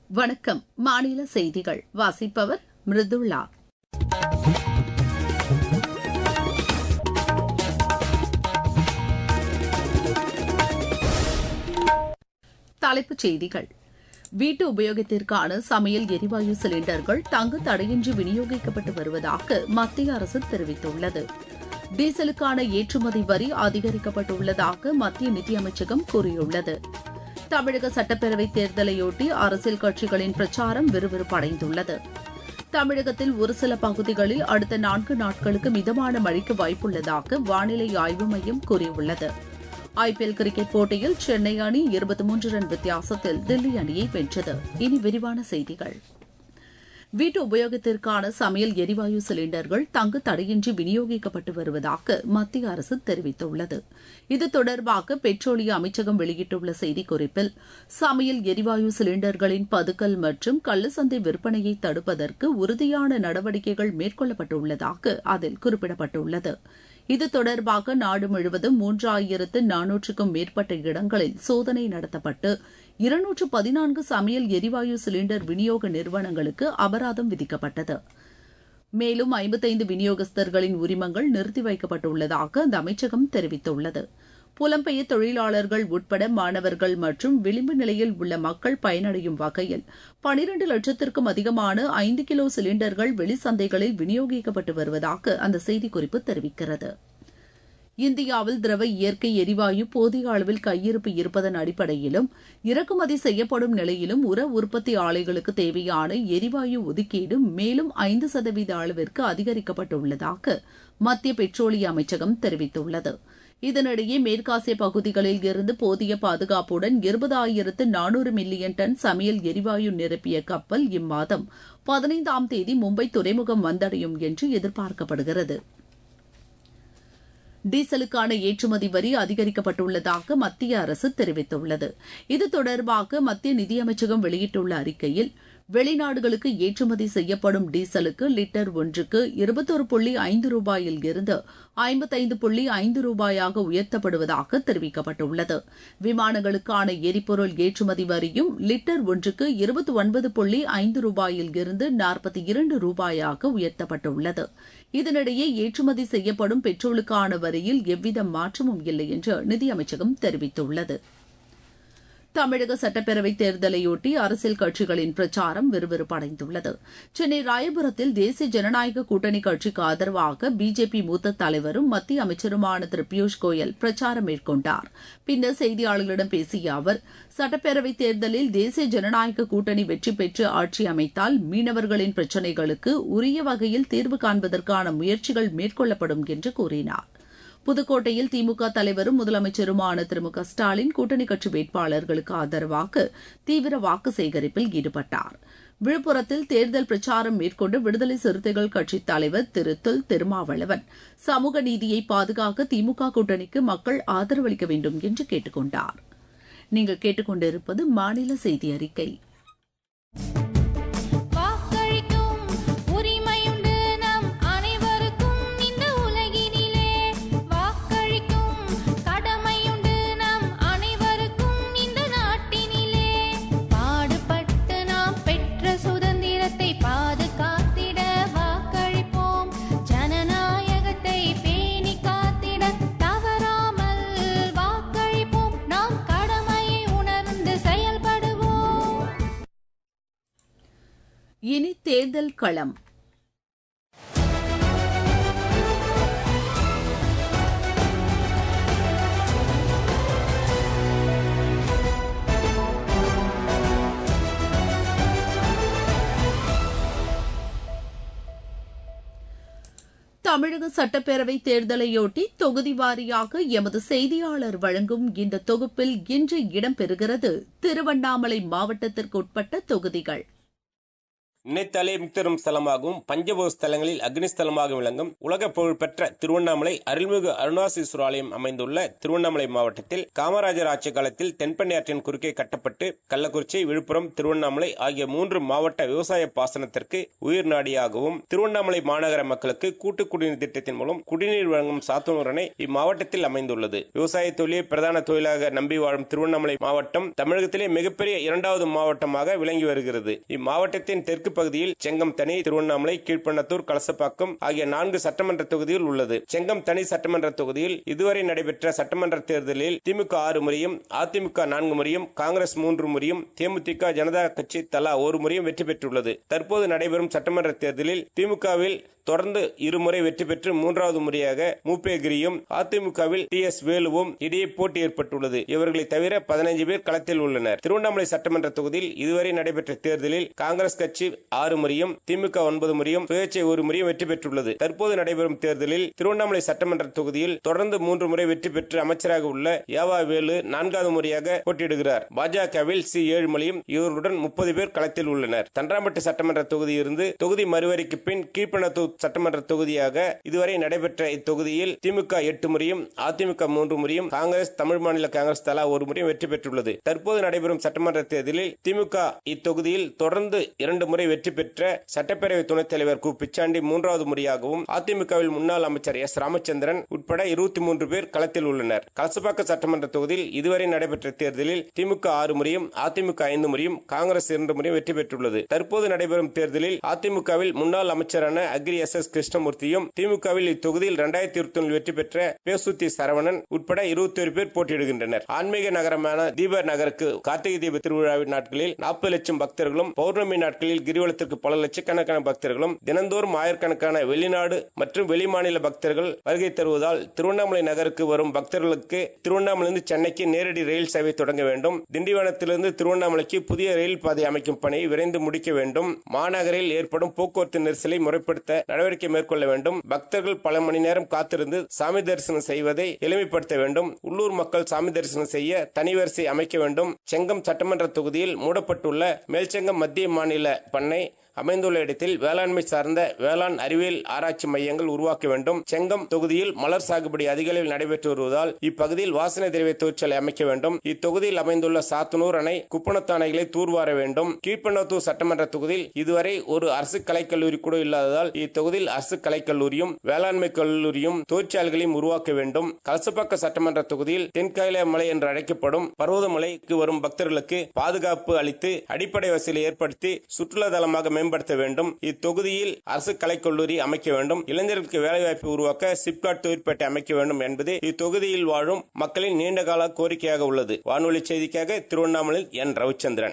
வணக்கம் மாநில செய்திகள் வாசிப்பவர் மிருதுளா தலைப்புச் செய்திகள் வீட்டு உபயோகத்திற்கான சமையல் எரிவாயு சிலிண்டர்கள் தங்கு தடையின்றி விநியோகிக்கப்பட்டு வருவதாக மத்திய அரசு தெரிவித்துள்ளது டீசலுக்கான ஏற்றுமதி வரி அதிகரிக்கப்பட்டுள்ளதாக மத்திய நிதியமைச்சகம் கூறியுள்ளது தமிழக சட்டப்பேரவைத் தேர்தலையொட்டி அரசியல் கட்சிகளின் பிரச்சாரம் விறுவிறுப்படைந்துள்ளது தமிழகத்தில் ஒரு சில பகுதிகளில் அடுத்த நான்கு நாட்களுக்கு மிதமான மழைக்கு வாய்ப்புள்ளதாக வானிலை ஆய்வு மையம் கூறியுள்ளது ஐபிஎல் கிரிக்கெட் போட்டியில் சென்னை அணி இருபத்தி மூன்று ரன் வித்தியாசத்தில் தில்லி அணியை வென்றது இனி விரிவான செய்திகள் வீட்டு உபயோகத்திற்கான சமையல் எரிவாயு சிலிண்டர்கள் தங்கு தடையின்றி விநியோகிக்கப்பட்டு வருவதாக மத்திய அரசு தெரிவித்துள்ளது இது தொடர்பாக பெட்ரோலிய அமைச்சகம் வெளியிட்டுள்ள செய்திக்குறிப்பில் சமையல் எரிவாயு சிலிண்டர்களின் பதுக்கல் மற்றும் கள்ளசந்தை விற்பனையை தடுப்பதற்கு உறுதியான நடவடிக்கைகள் மேற்கொள்ளப்பட்டுள்ளதாக அதில் குறிப்பிடப்பட்டுள்ளது இது தொடர்பாக நாடு முழுவதும் மூன்றாயிரத்து நானூற்றுக்கும் மேற்பட்ட இடங்களில் சோதனை நடத்தப்பட்டு இருநூற்று பதினான்கு சமையல் எரிவாயு சிலிண்டர் விநியோக நிறுவனங்களுக்கு அபராதம் விதிக்கப்பட்டது மேலும் ஐம்பத்தைந்து விநியோகஸ்தர்களின் உரிமங்கள் நிறுத்தி வைக்கப்பட்டுள்ளதாக அந்த அமைச்சகம் தெரிவித்துள்ளது புலம்பெயர் தொழிலாளர்கள் உட்பட மாணவர்கள் மற்றும் விளிம்பு நிலையில் உள்ள மக்கள் பயனடையும் வகையில் பனிரண்டு லட்சத்திற்கும் அதிகமான ஐந்து கிலோ சிலிண்டர்கள் வெளிச்சந்தைகளில் விநியோகிக்கப்பட்டு வருவதாக அந்த செய்திக்குறிப்பு தெரிவிக்கிறது இந்தியாவில் திரவ இயற்கை எரிவாயு போதிய அளவில் கையிருப்பு இருப்பதன் அடிப்படையிலும் இறக்குமதி செய்யப்படும் நிலையிலும் உர உற்பத்தி ஆலைகளுக்கு தேவையான எரிவாயு ஒதுக்கீடு மேலும் ஐந்து சதவீத அளவிற்கு அதிகரிக்கப்பட்டுள்ளதாக மத்திய பெட்ரோலிய அமைச்சகம் தெரிவித்துள்ளது இதனிடையே மேற்காசிய பகுதிகளில் இருந்து போதிய பாதுகாப்புடன் இருபதாயிரத்து நானூறு மில்லியன் டன் சமையல் எரிவாயு நிரப்பிய கப்பல் இம்மாதம் பதினைந்தாம் தேதி மும்பை துறைமுகம் வந்தடையும் என்று எதிர்பார்க்கப்படுகிறது டீசலுக்கான ஏற்றுமதி வரி அதிகரிக்கப்பட்டுள்ளதாக மத்திய அரசு தெரிவித்துள்ளது இது தொடர்பாக மத்திய நிதியமைச்சகம் வெளியிட்டுள்ள அறிக்கையில் வெளிநாடுகளுக்கு ஏற்றுமதி செய்யப்படும் டீசலுக்கு லிட்டர் ஒன்றுக்கு இருபத்தொரு புள்ளி ஐந்து ரூபாயில் இருந்து ஐம்பத்தைந்து புள்ளி ஐந்து ரூபாயாக உயர்த்தப்படுவதாக தெரிவிக்கப்பட்டுள்ளது விமானங்களுக்கான எரிபொருள் ஏற்றுமதி வரியும் லிட்டர் ஒன்றுக்கு இருபத்தி ஒன்பது புள்ளி ஐந்து ரூபாயில் இருந்து நாற்பத்தி இரண்டு ரூபாயாக உயர்த்தப்பட்டுள்ளது இதனிடையே ஏற்றுமதி செய்யப்படும் பெட்ரோலுக்கான வரியில் எவ்வித மாற்றமும் இல்லை என்று நிதியமைச்சகம் தெரிவித்துள்ளது தமிழக சட்டப்பேரவைத் தேர்தலையொட்டி அரசியல் கட்சிகளின் பிரச்சாரம் விறுவிறுப்படைந்துள்ளது சென்னை ராயபுரத்தில் தேசிய ஜனநாயக கூட்டணி கட்சிக்கு ஆதரவாக பிஜேபி மூத்த தலைவரும் மத்திய அமைச்சருமான திரு பியூஷ் கோயல் பிரச்சாரம் மேற்கொண்டார் பின்னர் செய்தியாளர்களிடம் பேசிய அவர் சட்டப்பேரவைத் தேர்தலில் தேசிய ஜனநாயக கூட்டணி வெற்றி பெற்று ஆட்சி அமைத்தால் மீனவர்களின் பிரச்சினைகளுக்கு உரிய வகையில் தீர்வு காண்பதற்கான முயற்சிகள் மேற்கொள்ளப்படும் என்று கூறினார் புதுக்கோட்டையில் திமுக தலைவரும் முதலமைச்சருமான திரு மு க ஸ்டாலின் கூட்டணி கட்சி வேட்பாளர்களுக்கு ஆதரவாக தீவிர வாக்கு சேகரிப்பில் ஈடுபட்டார் விழுப்புரத்தில் தேர்தல் பிரச்சாரம் மேற்கொண்டு விடுதலை சிறுத்தைகள் கட்சித் தலைவர் திரு தொல் திருமாவளவன் சமூக நீதியை பாதுகாக்க திமுக கூட்டணிக்கு மக்கள் ஆதரவளிக்க வேண்டும் என்று கேட்டுக் கொண்டார் நீங்கள் கேட்டுக்கொண்டிருப்பது மாநில செய்தி அறிக்கை இனி தேர்தல் களம் தமிழக சட்டப்பேரவை தேர்தலையொட்டி தொகுதி வாரியாக எமது செய்தியாளர் வழங்கும் இந்த தொகுப்பில் இன்று இடம்பெறுகிறது திருவண்ணாமலை மாவட்டத்திற்குட்பட்ட தொகுதிகள் நினைத்தாலே மிக்தரும் ஸ்தலமாகவும் பஞ்சபூத ஸ்தலங்களில் அக்னி ஸ்தலமாக விளங்கும் உலக புகழ்பெற்ற திருவண்ணாமலை அருள்மிகு அருணாசீஸ்வர ஆலயம் அமைந்துள்ள திருவண்ணாமலை மாவட்டத்தில் காமராஜர் ஆட்சி காலத்தில் தென்பண்ணை ஆற்றின் குறுக்கே கட்டப்பட்டு கள்ளக்குறிச்சி விழுப்புரம் திருவண்ணாமலை ஆகிய மூன்று மாவட்ட விவசாய பாசனத்திற்கு உயிர் நாடியாகவும் திருவண்ணாமலை மாநகர மக்களுக்கு கூட்டு குடிநீர் திட்டத்தின் மூலம் குடிநீர் வழங்கும் சாத்தனூர் அணை இம்மாவட்டத்தில் அமைந்துள்ளது விவசாய தொழிலை பிரதான தொழிலாக நம்பி வாழும் திருவண்ணாமலை மாவட்டம் தமிழகத்திலே மிகப்பெரிய இரண்டாவது மாவட்டமாக விளங்கி வருகிறது இம்மாவட்டத்தின் தெற்கு பகுதியில் செங்கம் தனி திருவண்ணாமலை கீழ்ப்பண்ணத்தூர் கலசப்பாக்கம் ஆகிய நான்கு சட்டமன்ற தொகுதியில் உள்ளது செங்கம் தனி சட்டமன்ற தொகுதியில் இதுவரை நடைபெற்ற சட்டமன்ற தேர்தலில் திமுக ஆறு முறையும் அதிமுக நான்கு முறையும் காங்கிரஸ் மூன்று முறையும் தேமுதிக ஜனதா கட்சி தலா ஒரு முறையும் வெற்றி பெற்றுள்ளது தற்போது நடைபெறும் சட்டமன்ற தேர்தலில் திமுகவில் தொடர்ந்து இருமுறை வெற்றி பெற்று மூன்றாவது முறையாக மூப்பேகிரியும் அதிமுகவில் டி எஸ் வேலுவும் இடையே போட்டி ஏற்பட்டுள்ளது இவர்களை தவிர பதினைந்து பேர் களத்தில் உள்ளனர் திருவண்ணாமலை சட்டமன்ற தொகுதியில் இதுவரை நடைபெற்ற தேர்தலில் காங்கிரஸ் கட்சி ஆறு முறையும் திமுக ஒன்பது முறையும் சுயேட்சை ஒரு முறையும் வெற்றி பெற்றுள்ளது தற்போது நடைபெறும் தேர்தலில் திருவண்ணாமலை சட்டமன்ற தொகுதியில் தொடர்ந்து மூன்று முறை வெற்றி பெற்று அமைச்சராக உள்ள யாவா வேலு நான்காவது முறையாக போட்டியிடுகிறார் பாஜகவில் சி ஏழுமலையும் இவருடன் முப்பது பேர் களத்தில் உள்ளனர் தன்றாம்பட்டு சட்டமன்ற தொகுதியிலிருந்து தொகுதி மறுவரைக்கு பின் கீழ்ப்பணத்தூர் சட்டமன்ற தொகுதியாக இதுவரை நடைபெற்ற இத்தொகுதியில் திமுக எட்டு முறையும் அதிமுக மூன்று முறையும் காங்கிரஸ் தமிழ் மாநில காங்கிரஸ் தலா ஒரு முறையும் வெற்றி பெற்றுள்ளது தற்போது நடைபெறும் சட்டமன்ற தேர்தலில் திமுக இத்தொகுதியில் தொடர்ந்து இரண்டு முறை வெற்றி பெற்ற சட்டப்பேரவை துணைத் தலைவர் கு பிச்சாண்டி மூன்றாவது முறையாகவும் அதிமுகவில் முன்னாள் அமைச்சர் எஸ் ராமச்சந்திரன் உட்பட இருபத்தி மூன்று பேர் களத்தில் உள்ளனர் கலசப்பாக்கம் சட்டமன்ற தொகுதியில் இதுவரை நடைபெற்ற தேர்தலில் திமுக ஆறு முறையும் அதிமுக ஐந்து முறையும் காங்கிரஸ் இரண்டு முறையும் வெற்றி பெற்றுள்ளது தற்போது நடைபெறும் தேர்தலில் அதிமுகவில் முன்னாள் அமைச்சரான அக்ரி எஸ் எஸ் கிருஷ்ணமூர்த்தியும் திமுகவில் இத்தொகுதியில் இரண்டாயிரத்தி இருபத்தி ஒன்றில் வெற்றி பெற்ற பேசுத்தி சரவணன் உட்பட இருபத்தி ஒரு பேர் போட்டியிடுகின்றனர் ஆன்மீக நகரமான தீப நகருக்கு கார்த்திகை தீப திருவிழாவின் நாட்களில் நாற்பது லட்சம் பக்தர்களும் பௌர்ணமி நாட்களில் கிரிவலத்திற்கு பல லட்சக்கணக்கான பக்தர்களும் தினந்தோறும் ஆயிரக்கணக்கான வெளிநாடு மற்றும் வெளிமாநில பக்தர்கள் வருகை தருவதால் திருவண்ணாமலை நகருக்கு வரும் பக்தர்களுக்கு திருவண்ணாமலையிலிருந்து சென்னைக்கு நேரடி ரயில் சேவை தொடங்க வேண்டும் திண்டிவனத்திலிருந்து திருவண்ணாமலைக்கு புதிய ரயில் பாதை அமைக்கும் பணியை விரைந்து முடிக்க வேண்டும் மாநகரில் ஏற்படும் போக்குவரத்து நெரிசலை முறைப்படுத்த நடவடிக்கை மேற்கொள்ள வேண்டும் பக்தர்கள் பல மணி நேரம் காத்திருந்து சாமி தரிசனம் செய்வதை எளிமைப்படுத்த வேண்டும் உள்ளூர் மக்கள் சாமி தரிசனம் செய்ய தனி வரிசை அமைக்க வேண்டும் செங்கம் சட்டமன்ற தொகுதியில் மூடப்பட்டுள்ள மேல்செங்கம் மத்திய மாநில பண்ணை அமைந்துள்ள இடத்தில் வேளாண்மை சார்ந்த வேளாண் அறிவியல் ஆராய்ச்சி மையங்கள் உருவாக்க வேண்டும் செங்கம் தொகுதியில் மலர் சாகுபடி அதிக அளவில் நடைபெற்று வருவதால் இப்பகுதியில் வாசனை திரவிய தொழிற்சாலை அமைக்க வேண்டும் இத்தொகுதியில் அமைந்துள்ள சாத்தனூர் அணை குப்பணத்து அணைகளை தூர்வார வேண்டும் கீழ்ப்பண்ணத்தூர் சட்டமன்ற தொகுதியில் இதுவரை ஒரு அரசு கலைக்கல்லூரி கூட இல்லாததால் இத்தொகுதியில் அரசு கலைக்கல்லூரியும் வேளாண்மை கல்லூரியும் தொழிற்சாலைகளையும் உருவாக்க வேண்டும் கலசப்பாக்க சட்டமன்ற தொகுதியில் தென்காயில மலை என்று அழைக்கப்படும் பர்வதமலைக்கு வரும் பக்தர்களுக்கு பாதுகாப்பு அளித்து அடிப்படை வசதியை ஏற்படுத்தி சுற்றுலா தலமாக மேம்படுத்த வேண்டும் இத்தொகுதியில் அரசு கலைக்கல்லூரி அமைக்க வேண்டும் இளைஞர்களுக்கு வேலைவாய்ப்பு உருவாக்க சிப்காட் தொழிற்பேட்டை அமைக்க வேண்டும் என்பது இத்தொகுதியில் வாழும் மக்களின் நீண்டகால கோரிக்கையாக உள்ளது வானொலி செய்திக்காக திருவண்ணாமலை என் ரவிச்சந்திரன்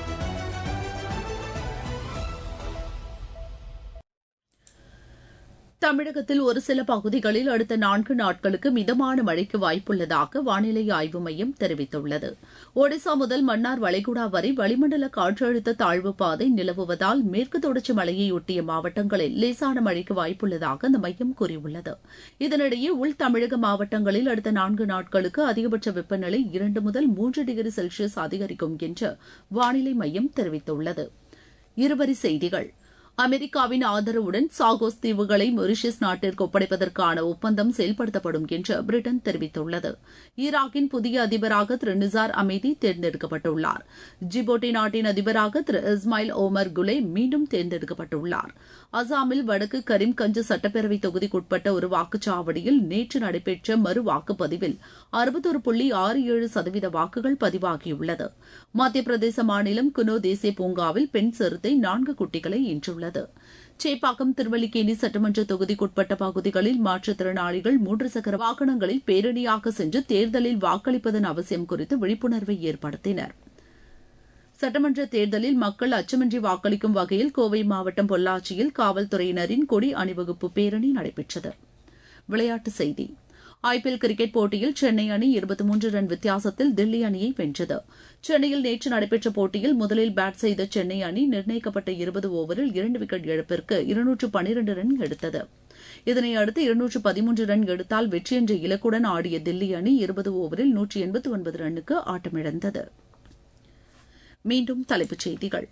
தமிழகத்தில் ஒரு சில பகுதிகளில் அடுத்த நான்கு நாட்களுக்கு மிதமான மழைக்கு வாய்ப்புள்ளதாக வானிலை ஆய்வு மையம் தெரிவித்துள்ளது ஒடிசா முதல் மன்னார் வளைகுடா வரை வளிமண்டல காற்றழுத்த தாழ்வு பாதை நிலவுவதால் மேற்கு தொடர்ச்சி மலையையொட்டிய மாவட்டங்களில் லேசான மழைக்கு வாய்ப்புள்ளதாக அந்த மையம் கூறியுள்ளது இதனிடையே உள் தமிழக மாவட்டங்களில் அடுத்த நான்கு நாட்களுக்கு அதிகபட்ச வெப்பநிலை இரண்டு முதல் மூன்று டிகிரி செல்சியஸ் அதிகரிக்கும் என்று வானிலை மையம் தெரிவித்துள்ளது இருவரி செய்திகள் அமெரிக்காவின் ஆதரவுடன் சாகோஸ் தீவுகளை மொரிஷியஸ் நாட்டிற்கு ஒப்படைப்பதற்கான ஒப்பந்தம் செயல்படுத்தப்படும் என்று பிரிட்டன் தெரிவித்துள்ளது ஈராக்கின் புதிய அதிபராக திரு நிசார் அமேதி தேர்ந்தெடுக்கப்பட்டுள்ளார் ஜிபோட்டி நாட்டின் அதிபராக திரு இஸ்மாயில் ஓமர் குலே மீண்டும் தேர்ந்தெடுக்கப்பட்டுள்ளார் அசாமில் வடக்கு கரீம்கஞ்ச் சட்டப்பேரவை தொகுதிக்குட்பட்ட ஒரு வாக்குச்சாவடியில் நேற்று நடைபெற்ற மறு வாக்குப்பதிவில் அறுபத்தொரு புள்ளி ஆறு ஏழு சதவீத வாக்குகள் பதிவாகியுள்ளது மத்திய பிரதேச மாநிலம் குனோ தேசிய பூங்காவில் பெண் சிறுத்தை நான்கு குட்டிகளை ஈன்றுள்ளது சேப்பாக்கம் திருவல்லிக்கேணி சட்டமன்ற தொகுதிக்குட்பட்ட பகுதிகளில் மாற்றுத்திறனாளிகள் மூன்று சக்கர வாகனங்களில் பேரணியாக சென்று தேர்தலில் வாக்களிப்பதன் அவசியம் குறித்து விழிப்புணர்வை ஏற்படுத்தினர் சட்டமன்ற தேர்தலில் மக்கள் அச்சமின்றி வாக்களிக்கும் வகையில் கோவை மாவட்டம் பொள்ளாச்சியில் காவல்துறையினரின் கொடி அணிவகுப்பு பேரணி நடைபெற்றது விளையாட்டுச் செய்தி ஐபிஎல் கிரிக்கெட் போட்டியில் சென்னை அணி இருபத்தி மூன்று ரன் வித்தியாசத்தில் தில்லி அணியை வென்றது சென்னையில் நேற்று நடைபெற்ற போட்டியில் முதலில் பேட் செய்த சென்னை அணி நிர்ணயிக்கப்பட்ட இருபது ஓவரில் இரண்டு விக்கெட் இழப்பிற்கு இருநூற்று பனிரண்டு ரன் எடுத்தது இதனையடுத்து இருநூற்று பதிமூன்று ரன் எடுத்தால் வெற்றி என்ற இலக்குடன் ஆடிய தில்லி அணி இருபது ஓவரில் நூற்றி எண்பத்தி ஒன்பது ரன்னுக்கு ஆட்டமிழந்தது மீண்டும் தலைப்புச் செய்திகள்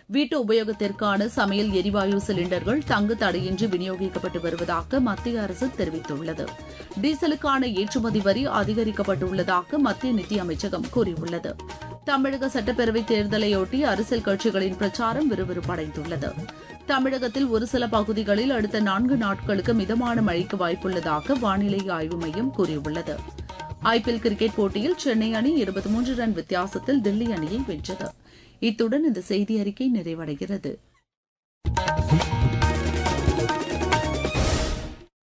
வீட்டு உபயோகத்திற்கான சமையல் எரிவாயு சிலிண்டர்கள் தங்கு தடையின்றி விநியோகிக்கப்பட்டு வருவதாக மத்திய அரசு தெரிவித்துள்ளது டீசலுக்கான ஏற்றுமதி வரி அதிகரிக்கப்பட்டுள்ளதாக மத்திய நிதியமைச்சகம் கூறியுள்ளது தமிழக சட்டப்பேரவைத் தேர்தலையொட்டி அரசியல் கட்சிகளின் பிரச்சாரம் விறுவிறுப்படைந்துள்ளது தமிழகத்தில் ஒரு சில பகுதிகளில் அடுத்த நான்கு நாட்களுக்கு மிதமான மழைக்கு வாய்ப்புள்ளதாக வானிலை ஆய்வு மையம் கூறியுள்ளது ஐபிஎல் கிரிக்கெட் போட்டியில் சென்னை அணி இருபத்தி மூன்று ரன் வித்தியாசத்தில் தில்லி அணியை வென்றது இத்துடன் இந்த செய்தி அறிக்கை நிறைவடைகிறது